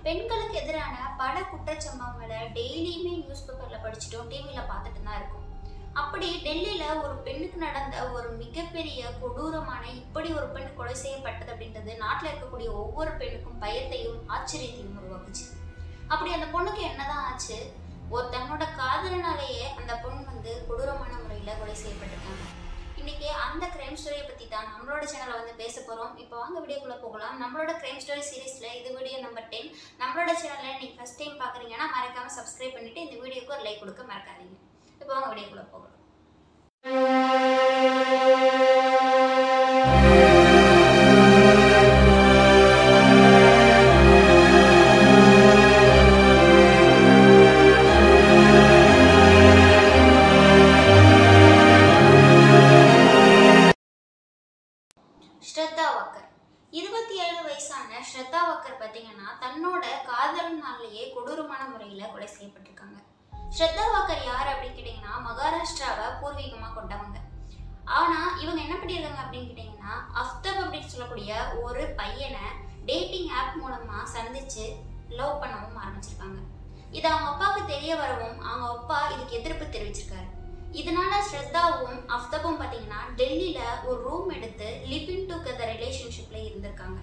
பெண்களுக்கு எதிரான பல குற்றச்சம்பவங்களை டெய்லியுமே நியூஸ் பேப்பர்ல படிச்சுட்டோம் டிவியில பார்த்துட்டு தான் இருக்கோம் அப்படி டெல்லியில ஒரு பெண்ணுக்கு நடந்த ஒரு மிகப்பெரிய கொடூரமான இப்படி ஒரு பெண் கொலை செய்யப்பட்டது அப்படின்றது நாட்டில் இருக்கக்கூடிய ஒவ்வொரு பெண்ணுக்கும் பயத்தையும் ஆச்சரியத்தையும் உருவாக்குச்சு அப்படி அந்த பொண்ணுக்கு என்னதான் ஆச்சு ஒரு தன்னோட காதலனாலேயே அந்த பொண்ணு வந்து கொடூரமான முறையில் கொலை செய்யப்பட்டிருக்காங்க இன்னைக்கு அந்த கிரைம் ஸ்டோரியை பற்றி தான் நம்மளோட சேனலை வந்து பேச போகிறோம் இப்போ வாங்க வீடியோக்குள்ளே போகலாம் நம்மளோட கிரைம் ஸ்டோரி சீரிஸில் இது வீடியோ நம்பர் டென் நம்மளோட சேனலில் நீங்கள் ஃபஸ்ட் டைம் பார்க்குறீங்கன்னா மறக்காமல் சப்ஸ்கிரைப் பண்ணிவிட்டு இந்த வீடியோக்கு ஒரு லைக் கொடுக்க மறக்காதீங்க இப்போ வாங்க வீடியோக்குள்ளே போகலாம் ஸ்ரத்தா வக்கர் இருபத்தி ஏழு வயசான ஸ்ரத்தா வக்கர் பார்த்தீங்கன்னா தன்னோட காதலனாலேயே கொடூரமான முறையில் கொலை செய்யப்பட்டிருக்காங்க ஸ்ரத்தா வக்கர் யார் அப்படின்னு கேட்டிங்கன்னா மகாராஷ்டிராவை பூர்வீகமாக கொண்டவங்க ஆனால் இவங்க என்ன பண்ணியிருக்காங்க அப்படின்னு கேட்டிங்கன்னா அஃப்தப் அப்படின்னு சொல்லக்கூடிய ஒரு பையனை டேட்டிங் ஆப் மூலமாக சந்திச்சு லவ் பண்ணவும் ஆரம்பிச்சிருக்காங்க இது அவங்க அப்பாவுக்கு தெரிய வரவும் அவங்க அப்பா இதுக்கு எதிர்ப்பு தெரிவிச்சிருக்காரு இதனால ஸ்ரத்தாவும் அஃப்தபும் பார்த்தீங்கன்னா டெல்லியில் ஒரு ரூம் எடுத்து லிவிங் டுகெதர் ரிலேஷன்ஷிப்ல இருந்திருக்காங்க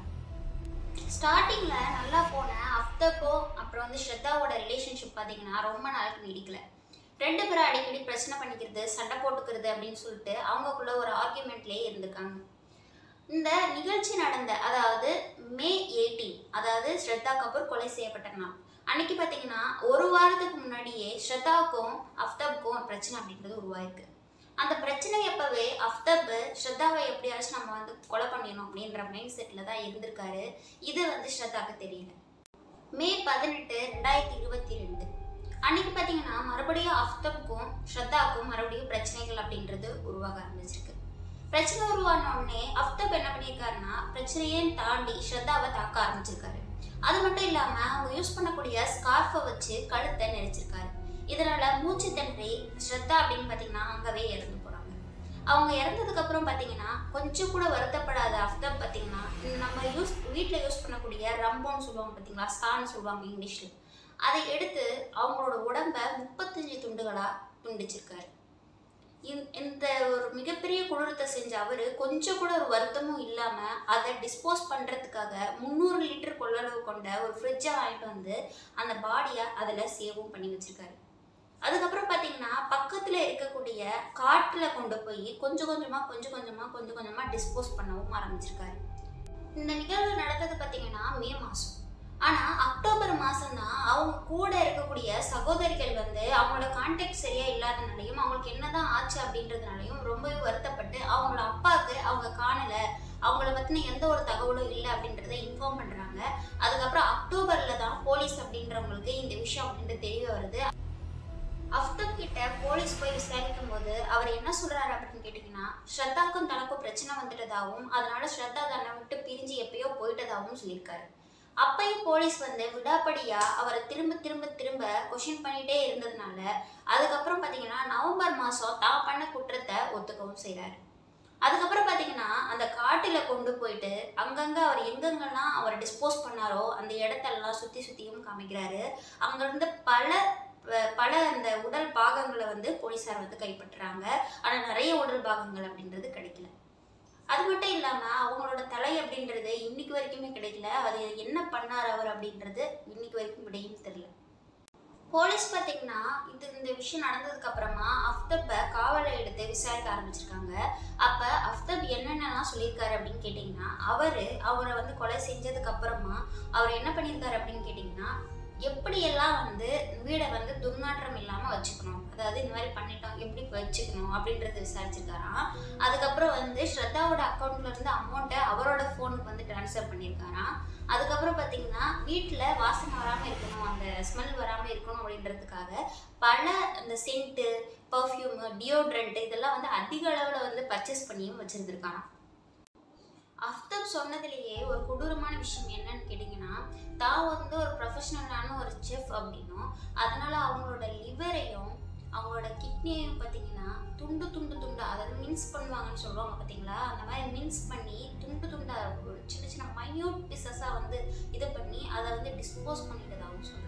ஸ்டார்டிங்ல நல்லா போன அஃப்தபோ அப்புறம் வந்து ஸ்ரத்தாவோட ரிலேஷன்ஷிப் பார்த்தீங்கன்னா ரொம்ப நாளுக்கு நீடிக்கல ரெண்டு பேரும் அடிக்கடி பிரச்சனை பண்ணிக்கிறது சண்டை போட்டுக்கிறது அப்படின்னு சொல்லிட்டு அவங்கக்குள்ள ஒரு ஆர்கியூமெண்ட்லேயே இருந்திருக்காங்க இந்த நிகழ்ச்சி நடந்த அதாவது மே எயிட்டீன் அதாவது ஸ்ரத்தா கபூர் கொலை செய்யப்பட்ட நாள் அன்னைக்கு பார்த்தீங்கன்னா ஒரு வாரத்துக்கு முன்னாடியே ஸ்ரத்தாவுக்கும் அஃப்தப்க்கும் ஒரு பிரச்சனை அப்படின்றது உருவாயிருக்கு அந்த பிரச்சனை எப்பவே அஃப்தப் ஸ்ரத்தாவை எப்படியாச்சும் நம்ம வந்து கொலை பண்ணிடணும் அப்படின்ற மைண்ட் செட்டில் தான் இருந்திருக்காரு இது வந்து ஸ்ரத்தாக்கு தெரியல மே பதினெட்டு ரெண்டாயிரத்தி இருபத்தி ரெண்டு அன்னைக்கு பார்த்தீங்கன்னா மறுபடியும் அஃப்தப்க்கும் ஸ்ரத்தாவுக்கும் மறுபடியும் பிரச்சனைகள் அப்படின்றது உருவாக ஆரம்பிச்சிருக்கு பிரச்சனை உருவான உடனே அஃப்தப் என்ன பண்ணியிருக்காருன்னா பிரச்சனையே தாண்டி ஸ்ரத்தாவை தாக்க ஆரம்பிச்சிருக்காரு அது மட்டும் இல்லாம அவங்க யூஸ் பண்ணக்கூடிய ஸ்கார்ஃபை வச்சு கழுத்தை நெரிச்சிருக்காரு இதனால மூச்சு திணறி ஸ்ரத்தா அப்படின்னு பார்த்தீங்கன்னா அங்கவே இறந்து போறாங்க அவங்க இறந்ததுக்கு அப்புறம் பார்த்தீங்கன்னா கொஞ்சம் கூட வருத்தப்படாத அஃப்தப் பார்த்தீங்கன்னா நம்ம யூஸ் வீட்டில் யூஸ் பண்ணக்கூடிய ரம்போன்னு சொல்லுவாங்க பார்த்தீங்களா ஸ்கான்னு சொல்லுவாங்க இங்கிலீஷில் அதை எடுத்து அவங்களோட உடம்ப முப்பத்தஞ்சு துண்டுகளா துண்டிச்சிருக்காரு இந்த- இந்த ஒரு மிகப்பெரிய கொடூரத்தை செஞ்ச அவர் கொஞ்சம் கூட ஒரு வருத்தமும் இல்லாமல் அதை டிஸ்போஸ் பண்ணுறதுக்காக முந்நூறு லிட்டர் கொள்ளளவு கொண்ட ஒரு ஃப்ரிட்ஜை வாங்கிட்டு வந்து அந்த பாடியை அதில் சேவும் பண்ணி வச்சிருக்காரு அதுக்கப்புறம் பார்த்தீங்கன்னா பக்கத்தில் இருக்கக்கூடிய காட்டில் கொண்டு போய் கொஞ்சம் கொஞ்சமாக கொஞ்சம் கொஞ்சமாக கொஞ்சம் கொஞ்சமாக டிஸ்போஸ் பண்ணவும் ஆரம்பிச்சிருக்காரு இந்த நிகழ்வு நடந்தது பார்த்தீங்கன்னா மே மாதம் ஆனால் அக்டோபர் மாதம் தான் அவங்க கூட இருக்கக்கூடிய சகோதரிகள் வந்து அவங்களோட கான்டாக்ட் சரியா இல்லாதனாலையும் அவங்களுக்கு என்னதான் ஆச்சு அப்படின்றதுனாலையும் ரொம்பவே வருத்தப்பட்டு அவங்களோட அப்பாவுக்கு அவங்க காணல அவங்கள பற்றின எந்த ஒரு தகவலும் இல்லை அப்படின்றத இன்ஃபார்ம் பண்ணுறாங்க அதுக்கப்புறம் அக்டோபரில் தான் போலீஸ் அப்படின்றவங்களுக்கு இந்த விஷயம் அப்படின்றது தெரிய வருது அஃப்தப் கிட்ட போலீஸ் போய் விசாரிக்கும் போது அவர் என்ன சொல்றாரு அப்படின்னு கேட்டிங்கன்னா ஸ்ரத்தாக்கும் தனக்கும் பிரச்சனை வந்துட்டதாகவும் அதனால ஸ்ரத்தா தன்னை விட்டு பிரிஞ்சு எப்பயோ போயிட்டதாகவும் சொல்லியிருக்காரு அப்பயும் போலீஸ் வந்து விடாப்படியா அவரை திரும்ப திரும்ப திரும்ப கொஷின் பண்ணிட்டே இருந்ததுனால அதுக்கப்புறம் பார்த்தீங்கன்னா நவம்பர் மாதம் தான் பண்ண குற்றத்தை ஒத்துக்கவும் செய்கிறாரு அதுக்கப்புறம் பார்த்தீங்கன்னா அந்த காட்டில் கொண்டு போயிட்டு அங்கங்கே அவர் எங்கெங்கெல்லாம் அவர் டிஸ்போஸ் பண்ணாரோ அந்த இடத்தெல்லாம் சுற்றி சுற்றியும் காமிக்கிறாரு அங்கேருந்து பல ப- பல அந்த உடல் பாகங்களை வந்து போலீஸார் வந்து கைப்பற்றுறாங்க ஆனால் நிறைய உடல் பாகங்கள் அப்படின்றது கிடைக்கல அது மட்டும் இல்லாமல் அவங்களோட தலை அப்படின்றது இன்னைக்கு வரைக்குமே கிடைக்கல அது என்ன பண்ணார் அவர் அப்படின்றது இன்னைக்கு வரைக்கும் விடையும் தெரியல போலீஸ் பார்த்தீங்கன்னா இது இந்த விஷயம் நடந்ததுக்கு அப்புறமா அஃப்தப்பை காவலை எடுத்து விசாரிக்க ஆரம்பிச்சிருக்காங்க அப்போ அஃப்தப் என்னென்னலாம் சொல்லியிருக்காரு அப்படின்னு கேட்டிங்கன்னா அவர் அவரை வந்து கொலை செஞ்சதுக்கு அப்புறமா அவர் என்ன பண்ணியிருக்காரு அப்படின்னு கேட்டிங்கன்னா எப்படியெல்லாம் வந்து வீடை வந்து துர்நாற்றம் இல்லாமல் வச்சுக்கணும் அதாவது இந்த மாதிரி பண்ணிட்டோம் எப்படி வச்சுக்கணும் அப்படின்றத விசாரிச்சிருக்காராம் அதுக்கப்புறம் வந்து ஸ்ரத்தாவோட அக்கௌண்ட்ல இருந்து அமௌண்ட்டை அவரோட ஃபோனுக்கு வந்து ட்ரான்ஸ்ஃபர் பண்ணியிருக்காராம் அதுக்கப்புறம் பார்த்தீங்கன்னா வீட்டில் வாசனை வராமல் இருக்கணும் அந்த ஸ்மெல் வராமல் இருக்கணும் அப்படின்றதுக்காக பல அந்த சென்ட்டு பர்ஃப்யூமு டியோட்ரண்ட் இதெல்லாம் வந்து அதிக அளவில் வந்து பர்ச்சேஸ் பண்ணியும் வச்சுருந்துருக்காராம் அஃப்தப் சொன்னதுலேயே ஒரு கொடூரமான விஷயம் என்னன்னு கேட்டிங்கன்னா தான் வந்து ஒரு ப்ரொஃபஷனலான ஒரு செஃப் அப்படின்னும் அதனால அவங்களோட லிவரையும் அவங்களோட கிட்னியையும் பார்த்தீங்கன்னா துண்டு துண்டு துண்டா அதாவது மின்ஸ் பண்ணுவாங்கன்னு சொல்லுவாங்க பார்த்தீங்களா அந்த மாதிரி மின்ஸ் பண்ணி துண்டு துண்டா ஒரு சின்ன சின்ன மைன்யூட் பீசஸாக வந்து இது பண்ணி அதை வந்து டிஸ்போஸ் பண்ணிட்டதாகவும் சொல்றாரு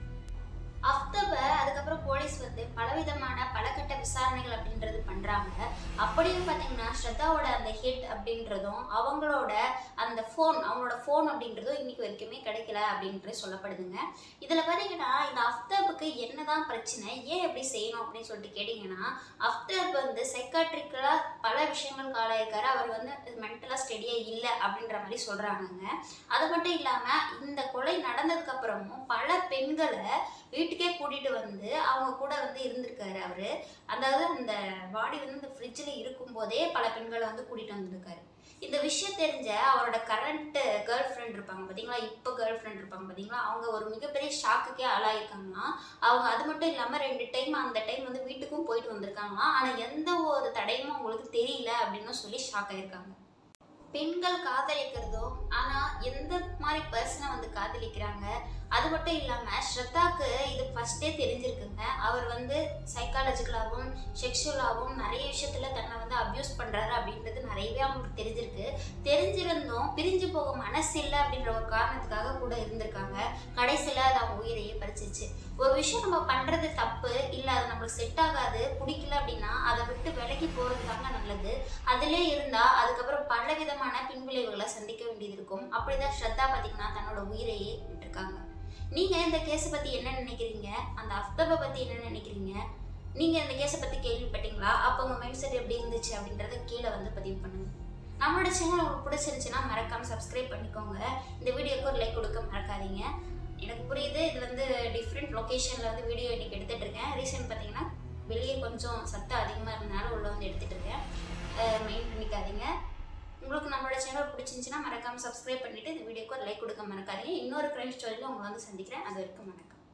அஃப்தப அதுக்கப்புறம் போலீஸ் வந்து பலவிதமான பலகட்ட விசாரணைகள் அப்படின்றது பண்றாங்க அப்படியும் பார்த்தீங்கன்னா ஸ்ரத்தாவோட அந்த ஹிட் அப்படின்றதும் அவங்களோட அந்த ஃபோன் அவங்களோட ஃபோன் அப்படின்றதும் இன்னைக்கு வரைக்குமே கிடைக்கல அப்படின்றது சொல்லப்படுதுங்க இதில் பார்த்தீங்கன்னா இந்த அஃப்தபுக்கு என்னதான் பிரச்சனை ஏன் எப்படி செய்யணும் அப்படின்னு சொல்லிட்டு கேட்டிங்கன்னா அஃப்தப் வந்து சைக்காட்ரிக்கலாக பல விஷயங்கள் காலாயிருக்காரு அவர் வந்து மென்டலாக ஸ்டெடியாக இல்லை அப்படின்ற மாதிரி சொல்கிறாங்கங்க அது மட்டும் இல்லாமல் இந்த கொலை நடந்ததுக்கு அப்புறமும் பல பெண்களை வீட்டுக்கே கூட்டிகிட்டு வந்து அவங்க கூட வந்து இருந்திருக்காரு அவர் அதாவது அந்த பாடி வந்து இந்த ஃப்ரிட்ஜில் இருக்கும்போதே பல பெண்களை வந்து கூட்டிகிட்டு வந்திருக்காரு இந்த விஷயம் தெரிஞ்ச அவரோட கரண்ட் கேர்ள் ஃப்ரெண்ட் இருப்பாங்க பார்த்தீங்களா இப்போ கேர்ள் ஃப்ரெண்ட் இருப்பாங்க பார்த்தீங்களா அவங்க ஒரு மிகப்பெரிய ஷாக்குக்கே ஆளாயிருக்காங்களாம் அவங்க அது மட்டும் இல்லாமல் ரெண்டு டைம் அந்த டைம் வந்து வீட்டுக்கும் போயிட்டு வந்திருக்காங்களாம் ஆனால் எந்த ஒரு தடையும் அவங்களுக்கு தெரியல அப்படின்னு சொல்லி ஷாக் ஆயிருக்காங்க பெண்கள் காதலிக்கிறதும் ஆனால் எந்த மாதிரி பர்சனை வந்து காதலிக்கிறாங்க அது மட்டும் இல்லாமல் ஸ்ரத்தாக்கு இது ஃபஸ்ட்டே தெரிஞ்சிருக்குங்க அவர் வந்து சைக்காலஜிக்கலாகவும் செக்ஷுவலாகவும் நிறைய விஷயத்தில் தன்னை வந்து அப்யூஸ் பண்ணுறாரு அப்படின்றது நிறையவே அவங்களுக்கு தெரிஞ்சிருக்கு தெரிஞ்சிருந்தும் பிரிஞ்சு போக மனசு இல்லை அப்படின்ற ஒரு காரணத்துக்காக கூட இருந்திருக்காங்க கடைசியில் அது அவங்க உயிரையே பறிச்சிச்சு ஒரு விஷயம் நம்ம பண்ணுறது தப்பு இல்லை அது நம்மளுக்கு செட் ஆகாது பிடிக்கல அப்படின்னா அதை விட்டு விலகி போகிறது தாங்க நல்லது அதிலே இருந்தால் அதுக்கப்புறம் பல விதமான பின்விளைவுகளை சந்திக்க வேண்டியது இருக்கும் அப்படிதான் ஸ்ரத்தா பார்த்தீங்கன்னா தன்னோட உயிரையே விட்டுருக்காங்க நீங்கள் இந்த கேஸை பற்றி என்ன நினைக்கிறீங்க அந்த அஃப்தபை பற்றி என்ன நினைக்கிறீங்க நீங்கள் இந்த கேஸை பற்றி கேள்விப்பட்டீங்களா அப்போ உங்கள் மைண்ட் செட் எப்படி இருந்துச்சு அப்படின்றத கீழே வந்து பதிவு பண்ணுங்க நம்மளோட சேனல் உங்களுக்கு பிடிச்சிருந்துச்சுன்னா மறக்காமல் சப்ஸ்கிரைப் பண்ணிக்கோங்க இந்த வீடியோக்கு ஒரு லைக் கொடுக்க மறக்காதீங்க எனக்கு புரியுது இது வந்து டிஃப்ரெண்ட் லொக்கேஷனில் வந்து வீடியோ இன்னைக்கு எடுத்துகிட்டு இருக்கேன் ரீசன் பார்த்தீங்கன்னா வெளியே கொஞ்சம் சத்தம் அதிகமாக இருந்தனால உள்ள வந்து எடுத்துகிட்டு இருக்கேன் மெயின் பண்ணிக்காதீங்க உங்களுக்கு நம்மளோட சேனல் பிடிச்சிருந்துச்சுன்னா மறக்காமல் சப்ஸ்கிரைப் பண்ணிவிட்டு இந்த வீடியோக்கு ஒரு லைக் கொடுக்க மறக்காதீங்க இன்னொரு க்ரைம் ஸ்டோரியில் உங்களை வந்து சந்திக்கிறேன் அது வரைக்கும் வணக்கம்